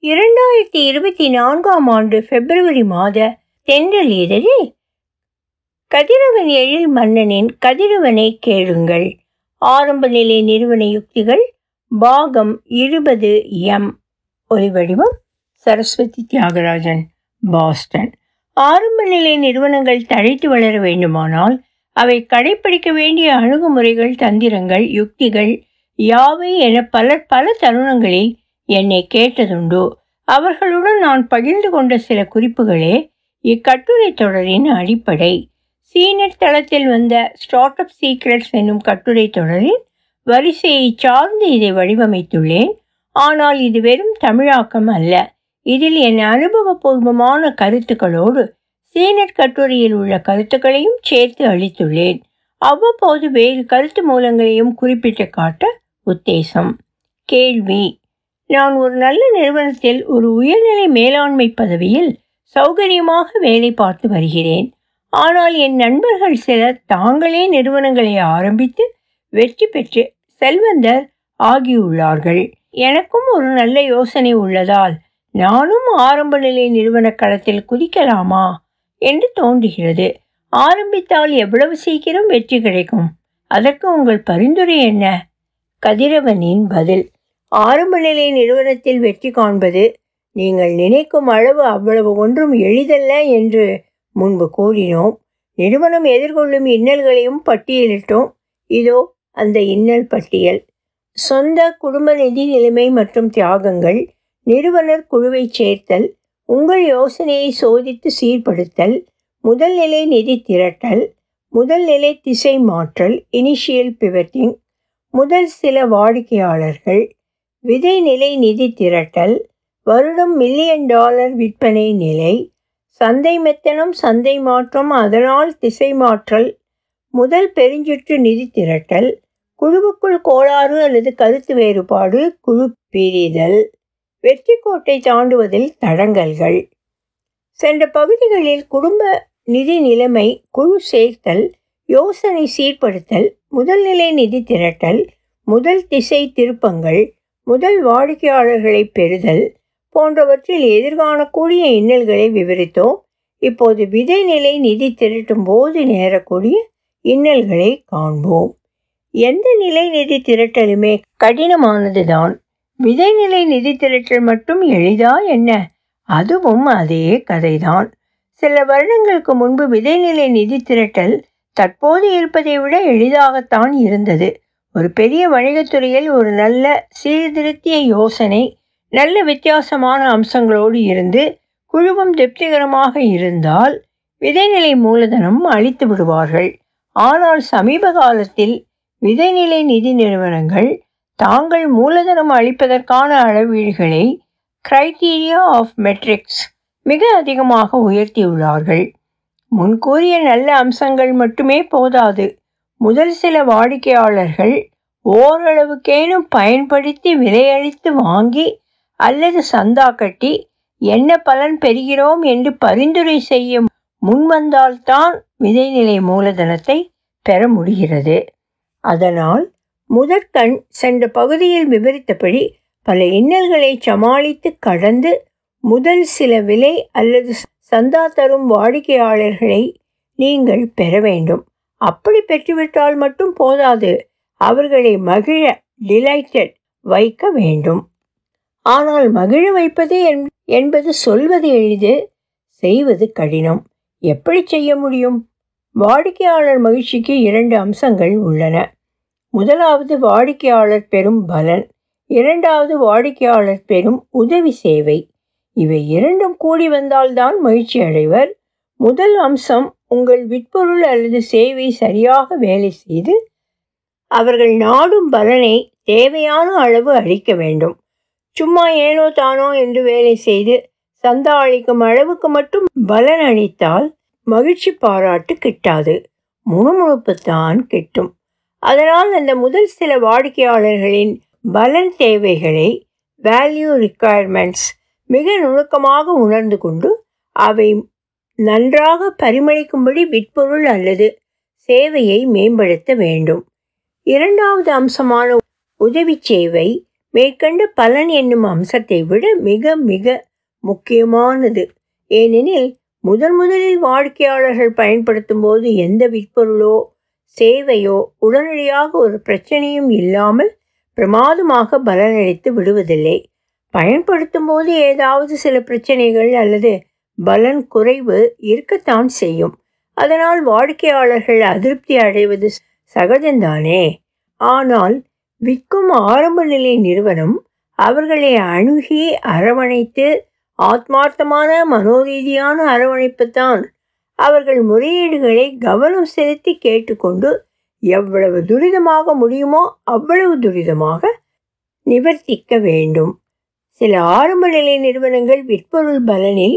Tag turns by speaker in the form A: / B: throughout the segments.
A: இரண்டாயிரத்தி இருபத்தி நான்காம் ஆண்டு பிப்ரவரி மாத தென்றல் இதழில் கதிரவன் எழில் மன்னனின் கதிரவனை கேளுங்கள் ஆரம்ப நிலை நிறுவன யுக்திகள் பாகம் இருபது எம் ஒலிவடிவம் சரஸ்வதி தியாகராஜன் பாஸ்டன் ஆரம்ப நிலை நிறுவனங்கள் தழைத்து வளர வேண்டுமானால் அவை கடைப்பிடிக்க வேண்டிய அணுகுமுறைகள் தந்திரங்கள் யுக்திகள் யாவை என பலர் பல தருணங்களில் என்னை கேட்டதுண்டு அவர்களுடன் நான் பகிர்ந்து கொண்ட சில குறிப்புகளே இக்கட்டுரை தொடரின் அடிப்படை சீனட் தளத்தில் வந்த ஸ்டார்ட் அப் சீக்ரெட்ஸ் என்னும் கட்டுரை தொடரின் வரிசையை சார்ந்து இதை வடிவமைத்துள்ளேன் ஆனால் இது வெறும் தமிழாக்கம் அல்ல இதில் என் அனுபவபூர்வமான கருத்துக்களோடு சீனட் கட்டுரையில் உள்ள கருத்துக்களையும் சேர்த்து அளித்துள்ளேன் அவ்வப்போது வேறு கருத்து மூலங்களையும் குறிப்பிட்டு காட்ட உத்தேசம் கேள்வி நான் ஒரு நல்ல நிறுவனத்தில் ஒரு உயர்நிலை மேலாண்மை பதவியில் சௌகரியமாக வேலை பார்த்து வருகிறேன் ஆனால் என் நண்பர்கள் சிலர் தாங்களே நிறுவனங்களை ஆரம்பித்து வெற்றி பெற்று செல்வந்தர் ஆகியுள்ளார்கள் எனக்கும் ஒரு நல்ல யோசனை உள்ளதால் நானும் ஆரம்ப நிலை நிறுவன களத்தில் குதிக்கலாமா என்று தோன்றுகிறது ஆரம்பித்தால் எவ்வளவு சீக்கிரம் வெற்றி கிடைக்கும் அதற்கு உங்கள் பரிந்துரை என்ன கதிரவனின் பதில் ஆரம்ப நிலை நிறுவனத்தில் வெற்றி காண்பது நீங்கள் நினைக்கும் அளவு அவ்வளவு ஒன்றும் எளிதல்ல என்று முன்பு கூறினோம் நிறுவனம் எதிர்கொள்ளும் இன்னல்களையும் பட்டியலிட்டோம் இதோ அந்த இன்னல் பட்டியல் சொந்த குடும்ப நிதி நிலைமை மற்றும் தியாகங்கள் நிறுவனர் குழுவை சேர்த்தல் உங்கள் யோசனையை சோதித்து சீர்படுத்தல் முதல் நிலை நிதி திரட்டல் முதல் நிலை திசை மாற்றல் இனிஷியல் பிவட்டிங் முதல் சில வாடிக்கையாளர்கள் விதை நிலை நிதி திரட்டல் வருடம் மில்லியன் டாலர் விற்பனை நிலை சந்தை மெத்தனம் சந்தை மாற்றம் அதனால் திசை மாற்றல் முதல் பெருஞ்சுற்று நிதி திரட்டல் குழுவுக்குள் கோளாறு அல்லது கருத்து வேறுபாடு குழு பிரிதல் வெற்றி கோட்டை தாண்டுவதில் தடங்கல்கள் சென்ற பகுதிகளில் குடும்ப நிதி நிலைமை குழு சேர்த்தல் யோசனை சீர்படுத்தல் முதல் நிலை நிதி திரட்டல் முதல் திசை திருப்பங்கள் முதல் வாடிக்கையாளர்களை பெறுதல் போன்றவற்றில் எதிர்காணக்கூடிய இன்னல்களை விவரித்தோம் இப்போது விதை நிலை நிதி திரட்டும் போது நேரக்கூடிய இன்னல்களை காண்போம் எந்த நிலை நிதி திரட்டலுமே கடினமானதுதான் விதைநிலை நிதி திரட்டல் மட்டும் எளிதா என்ன அதுவும் அதே கதைதான் சில வருடங்களுக்கு முன்பு விதைநிலை நிதி திரட்டல் தற்போது இருப்பதை விட எளிதாகத்தான் இருந்தது ஒரு பெரிய வணிகத்துறையில் ஒரு நல்ல சீர்திருத்திய யோசனை நல்ல வித்தியாசமான அம்சங்களோடு இருந்து குழுவும் திருப்திகரமாக இருந்தால் விதைநிலை மூலதனம் அளித்து விடுவார்கள் ஆனால் சமீப காலத்தில் விதைநிலை நிதி நிறுவனங்கள் தாங்கள் மூலதனம் அளிப்பதற்கான அளவீடுகளை கிரைட்டீரியா ஆஃப் மெட்ரிக்ஸ் மிக அதிகமாக உயர்த்தியுள்ளார்கள் முன்கூறிய நல்ல அம்சங்கள் மட்டுமே போதாது முதல் சில வாடிக்கையாளர்கள் ஓரளவுக்கேனும் பயன்படுத்தி விலையளித்து வாங்கி அல்லது சந்தா கட்டி என்ன பலன் பெறுகிறோம் என்று பரிந்துரை செய்ய முன்வந்தால்தான் விதைநிலை மூலதனத்தை பெற முடிகிறது அதனால் முதற்கண் சென்ற பகுதியில் விவரித்தபடி பல இன்னல்களை சமாளித்து கடந்து முதல் சில விலை அல்லது சந்தா தரும் வாடிக்கையாளர்களை நீங்கள் பெற வேண்டும் அப்படி பெற்றுவிட்டால் மட்டும் போதாது அவர்களை மகிழ டிலைட்டட் வைக்க வேண்டும் ஆனால் மகிழ வைப்பது என்பது சொல்வது எளிது செய்வது கடினம் எப்படி செய்ய முடியும் வாடிக்கையாளர் மகிழ்ச்சிக்கு இரண்டு அம்சங்கள் உள்ளன முதலாவது வாடிக்கையாளர் பெறும் பலன் இரண்டாவது வாடிக்கையாளர் பெறும் உதவி சேவை இவை இரண்டும் கூடி வந்தால்தான் மகிழ்ச்சி அடைவர் முதல் அம்சம் உங்கள் விற்பொருள் அல்லது சேவை சரியாக வேலை செய்து அவர்கள் நாடும் பலனை தேவையான அளவு அளிக்க வேண்டும் சும்மா ஏனோ தானோ என்று வேலை செய்து சந்தா அளிக்கும் அளவுக்கு மட்டும் பலன் அளித்தால் மகிழ்ச்சி பாராட்டு கிட்டாது முணுமுணுப்புத்தான் கிட்டும் அதனால் அந்த முதல் சில வாடிக்கையாளர்களின் பலன் தேவைகளை வேல்யூ ரிக்குவயர்மெண்ட்ஸ் மிக நுணுக்கமாக உணர்ந்து கொண்டு அவை நன்றாக பரிமளிக்கும்படி விற்பொருள் அல்லது சேவையை மேம்படுத்த வேண்டும் இரண்டாவது அம்சமான உதவி சேவை மேற்கண்ட பலன் என்னும் அம்சத்தை விட மிக மிக முக்கியமானது ஏனெனில் முதன் முதலில் வாடிக்கையாளர்கள் பயன்படுத்தும் போது எந்த விற்பொருளோ சேவையோ உடனடியாக ஒரு பிரச்சனையும் இல்லாமல் பிரமாதமாக பலனளித்து விடுவதில்லை பயன்படுத்தும் போது ஏதாவது சில பிரச்சனைகள் அல்லது பலன் குறைவு இருக்கத்தான் செய்யும் அதனால் வாடிக்கையாளர்கள் அதிருப்தி அடைவது சகஜம்தானே ஆனால் விற்கும் ஆரம்ப நிலை நிறுவனம் அவர்களை அணுகி அரவணைத்து ஆத்மார்த்தமான மனோரீதியான அரவணைப்பு தான் அவர்கள் முறையீடுகளை கவனம் செலுத்தி கேட்டுக்கொண்டு எவ்வளவு துரிதமாக முடியுமோ அவ்வளவு துரிதமாக நிவர்த்திக்க வேண்டும் சில ஆரம்ப நிலை நிறுவனங்கள் விற்பொருள் பலனில்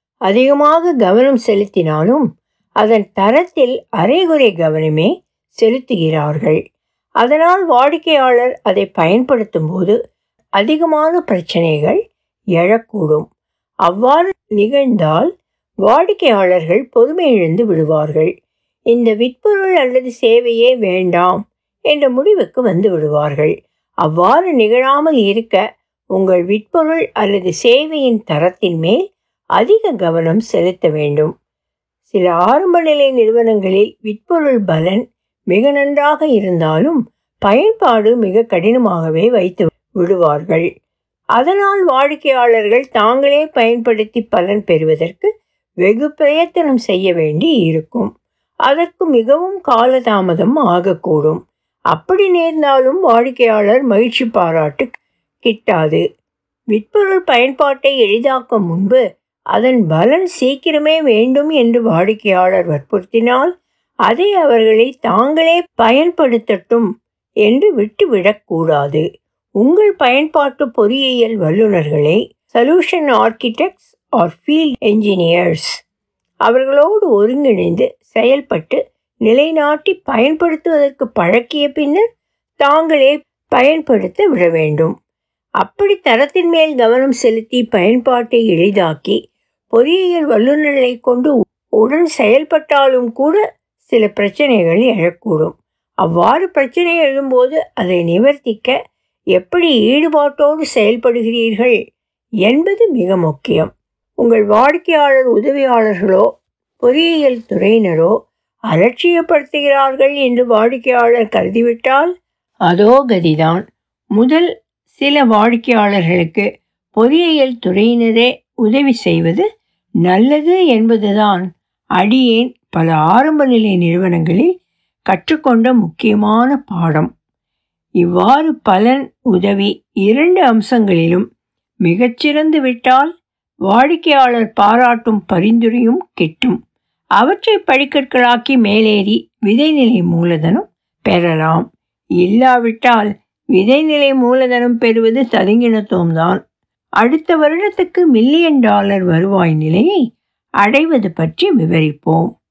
A: அதிகமாக கவனம் செலுத்தினாலும் அதன் தரத்தில் அரைகுறை கவனமே செலுத்துகிறார்கள் அதனால் வாடிக்கையாளர் அதை பயன்படுத்தும் போது அதிகமான பிரச்சனைகள் எழக்கூடும் அவ்வாறு நிகழ்ந்தால் வாடிக்கையாளர்கள் பொறுமை இழந்து விடுவார்கள் இந்த விற்பொருள் அல்லது சேவையே வேண்டாம் என்ற முடிவுக்கு வந்து விடுவார்கள் அவ்வாறு நிகழாமல் இருக்க உங்கள் விற்பொருள் அல்லது சேவையின் தரத்தின் மேல் அதிக கவனம் செலுத்த வேண்டும் சில ஆரம்ப நிலை நிறுவனங்களில் விற்பொருள் பலன் மிக நன்றாக இருந்தாலும் பயன்பாடு மிக கடினமாகவே வைத்து விடுவார்கள் அதனால் வாடிக்கையாளர்கள் தாங்களே பயன்படுத்தி பலன் பெறுவதற்கு வெகு பிரயத்தனம் செய்ய வேண்டி இருக்கும் அதற்கு மிகவும் காலதாமதம் ஆகக்கூடும் அப்படி நேர்ந்தாலும் வாடிக்கையாளர் மகிழ்ச்சி பாராட்டு கிட்டாது விற்பொருள் பயன்பாட்டை எளிதாக்கும் முன்பு அதன் பலன் சீக்கிரமே வேண்டும் என்று வாடிக்கையாளர் வற்புறுத்தினால் அதை அவர்களை தாங்களே பயன்படுத்தட்டும் என்று விட்டுவிடக்கூடாது உங்கள் பயன்பாட்டு பொறியியல் வல்லுநர்களை solution architects or field engineers அவர்களோடு ஒருங்கிணைந்து செயல்பட்டு நிலைநாட்டி பயன்படுத்துவதற்கு பழக்கிய பின்னர் தாங்களே பயன்படுத்த விட வேண்டும் அப்படி தரத்தின் மேல் கவனம் செலுத்தி பயன்பாட்டை எளிதாக்கி பொறியியல் வல்லுநர்களை கொண்டு உடன் செயல்பட்டாலும் கூட சில பிரச்சனைகள் எழக்கூடும் அவ்வாறு பிரச்சனை எழும்போது அதை நிவர்த்திக்க எப்படி ஈடுபாட்டோடு செயல்படுகிறீர்கள் என்பது மிக முக்கியம் உங்கள் வாடிக்கையாளர் உதவியாளர்களோ பொறியியல் துறையினரோ அலட்சியப்படுத்துகிறார்கள் என்று வாடிக்கையாளர் கருதிவிட்டால் அதோ கதிதான் முதல் சில வாடிக்கையாளர்களுக்கு பொறியியல் துறையினரே உதவி செய்வது நல்லது என்பதுதான் அடியேன் பல ஆரம்ப நிலை நிறுவனங்களில் கற்றுக்கொண்ட முக்கியமான பாடம் இவ்வாறு பலன் உதவி இரண்டு அம்சங்களிலும் மிகச்சிறந்து விட்டால் வாடிக்கையாளர் பாராட்டும் பரிந்துரையும் கிட்டும் அவற்றை படிக்கற்களாக்கி மேலேறி விதைநிலை மூலதனம் பெறலாம் இல்லாவிட்டால் விதைநிலை மூலதனம் பெறுவது ததுங்கினத்துவம்தான் அடுத்த வருடத்துக்கு மில்லியன் டாலர் வருவாய் நிலையை அடைவது பற்றி விவரிப்போம்